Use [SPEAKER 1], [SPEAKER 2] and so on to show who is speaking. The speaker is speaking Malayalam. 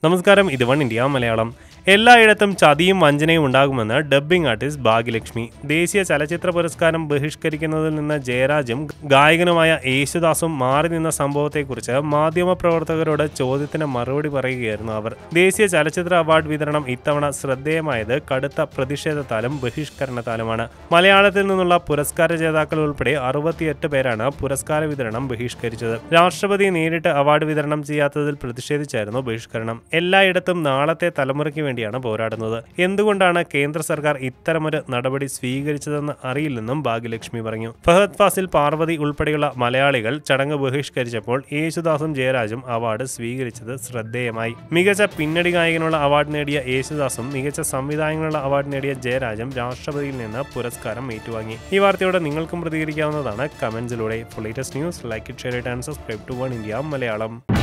[SPEAKER 1] നമസ്കാരം ഇത് വൺ ഇന്ത്യ മലയാളം എല്ലായിടത്തും ചതിയും വഞ്ചനയും ഉണ്ടാകുമെന്ന് ഡബ്ബിംഗ് ആർട്ടിസ്റ്റ് ഭാഗ്യലക്ഷ്മി ദേശീയ ചലച്ചിത്ര പുരസ്കാരം ബഹിഷ്കരിക്കുന്നതിൽ നിന്ന് ജയരാജും ഗായകനുമായ യേശുദാസും മാറി നിന്ന സംഭവത്തെക്കുറിച്ച് മാധ്യമപ്രവർത്തകരോട് ചോദ്യത്തിന് മറുപടി പറയുകയായിരുന്നു അവർ ദേശീയ ചലച്ചിത്ര അവാർഡ് വിതരണം ഇത്തവണ ശ്രദ്ധേയമായത് കടുത്ത പ്രതിഷേധത്താലും ബഹിഷ്കരണത്താലുമാണ് മലയാളത്തിൽ നിന്നുള്ള പുരസ്കാര ജേതാക്കൾ ഉൾപ്പെടെ അറുപത്തിയെട്ട് പേരാണ് പുരസ്കാര വിതരണം ബഹിഷ്കരിച്ചത് രാഷ്ട്രപതി നേരിട്ട് അവാർഡ് വിതരണം ചെയ്യാത്തതിൽ പ്രതിഷേധിച്ചായിരുന്നു ബഹിഷ്കരണം എല്ലായിടത്തും നാളത്തെ തലമുറയ്ക്ക് വേണ്ടിയാണ് പോരാടുന്നത് എന്തുകൊണ്ടാണ് കേന്ദ്ര സർക്കാർ ഇത്തരമൊരു നടപടി സ്വീകരിച്ചതെന്ന് അറിയില്ലെന്നും ഭാഗ്യലക്ഷ്മി പറഞ്ഞു ഫഹദ് ഫാസിൽ പാർവതി ഉൾപ്പെടെയുള്ള മലയാളികൾ ചടങ്ങ് ബഹിഷ്കരിച്ചപ്പോൾ യേശുദാസും ജയരാജും അവാർഡ് സ്വീകരിച്ചത് ശ്രദ്ധേയമായി മികച്ച പിന്നണി ഗായകനുള്ള അവാർഡ് നേടിയ യേശുദാസും മികച്ച സംവിധായകനുള്ള അവാർഡ് നേടിയ ജയരാജും രാഷ്ട്രപതിയിൽ നിന്ന് പുരസ്കാരം ഏറ്റുവാങ്ങി ഈ വാർത്തയോടെ നിങ്ങൾക്കും പ്രതികരിക്കാവുന്നതാണ് കമന്റ്സിലൂടെ latest news like it share it and subscribe to one India Malayalam